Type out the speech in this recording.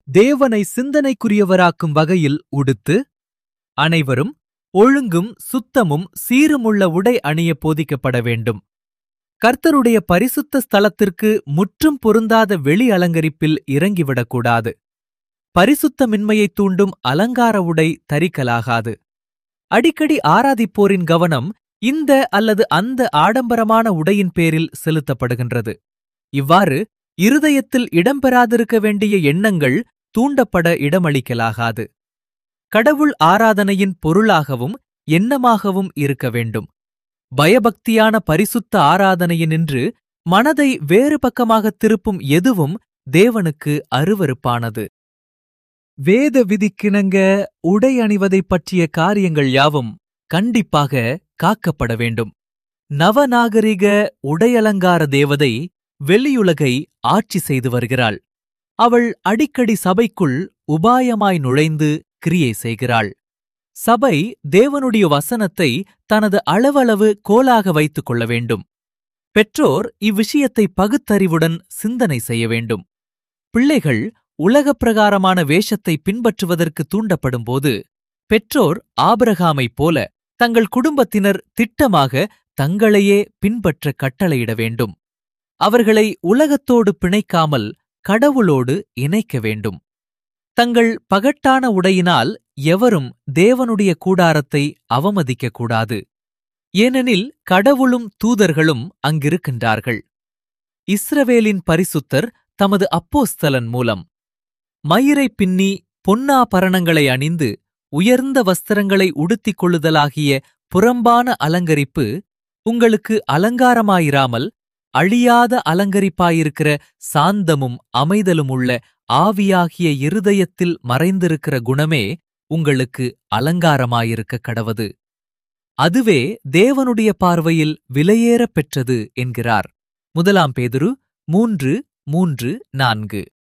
தேவனை சிந்தனைக்குரியவராக்கும் வகையில் உடுத்து அனைவரும் ஒழுங்கும் சுத்தமும் சீருமுள்ள உடை அணிய போதிக்கப்பட வேண்டும் கர்த்தருடைய பரிசுத்த ஸ்தலத்திற்கு முற்றும் பொருந்தாத வெளி அலங்கரிப்பில் இறங்கிவிடக்கூடாது பரிசுத்தமின்மையைத் தூண்டும் அலங்கார உடை தரிக்கலாகாது அடிக்கடி ஆராதிப்போரின் கவனம் இந்த அல்லது அந்த ஆடம்பரமான உடையின் பேரில் செலுத்தப்படுகின்றது இவ்வாறு இருதயத்தில் இடம்பெறாதிருக்க வேண்டிய எண்ணங்கள் தூண்டப்பட இடமளிக்கலாகாது கடவுள் ஆராதனையின் பொருளாகவும் எண்ணமாகவும் இருக்க வேண்டும் பயபக்தியான பரிசுத்த ஆராதனையினின்று மனதை வேறு பக்கமாகத் திருப்பும் எதுவும் தேவனுக்கு அருவருப்பானது வேத விதிக்கிணங்க உடை அணிவதைப் பற்றிய காரியங்கள் யாவும் கண்டிப்பாக காக்கப்பட வேண்டும் நவநாகரிக உடையலங்கார தேவதை வெளியுலகை ஆட்சி செய்து வருகிறாள் அவள் அடிக்கடி சபைக்குள் உபாயமாய் நுழைந்து கிரியை செய்கிறாள் சபை தேவனுடைய வசனத்தை தனது அளவளவு கோலாக வைத்துக் கொள்ள வேண்டும் பெற்றோர் இவ்விஷயத்தை பகுத்தறிவுடன் சிந்தனை செய்ய வேண்டும் பிள்ளைகள் உலகப் பிரகாரமான வேஷத்தை பின்பற்றுவதற்கு தூண்டப்படும்போது பெற்றோர் ஆபிரகாமைப் போல தங்கள் குடும்பத்தினர் திட்டமாக தங்களையே பின்பற்ற கட்டளையிட வேண்டும் அவர்களை உலகத்தோடு பிணைக்காமல் கடவுளோடு இணைக்க வேண்டும் தங்கள் பகட்டான உடையினால் எவரும் தேவனுடைய கூடாரத்தை அவமதிக்கக் கூடாது ஏனெனில் கடவுளும் தூதர்களும் அங்கிருக்கின்றார்கள் இஸ்ரவேலின் பரிசுத்தர் தமது அப்போஸ்தலன் மூலம் மயிரை பின்னி பொன்னாபரணங்களை அணிந்து உயர்ந்த வஸ்திரங்களை உடுத்திக் கொள்ளுதலாகிய புறம்பான அலங்கரிப்பு உங்களுக்கு அலங்காரமாயிராமல் அழியாத அலங்கரிப்பாயிருக்கிற சாந்தமும் அமைதலும் உள்ள ஆவியாகிய இருதயத்தில் மறைந்திருக்கிற குணமே உங்களுக்கு அலங்காரமாயிருக்க கடவது அதுவே தேவனுடைய பார்வையில் விலையேறப் பெற்றது என்கிறார் முதலாம் பேதுரு மூன்று மூன்று நான்கு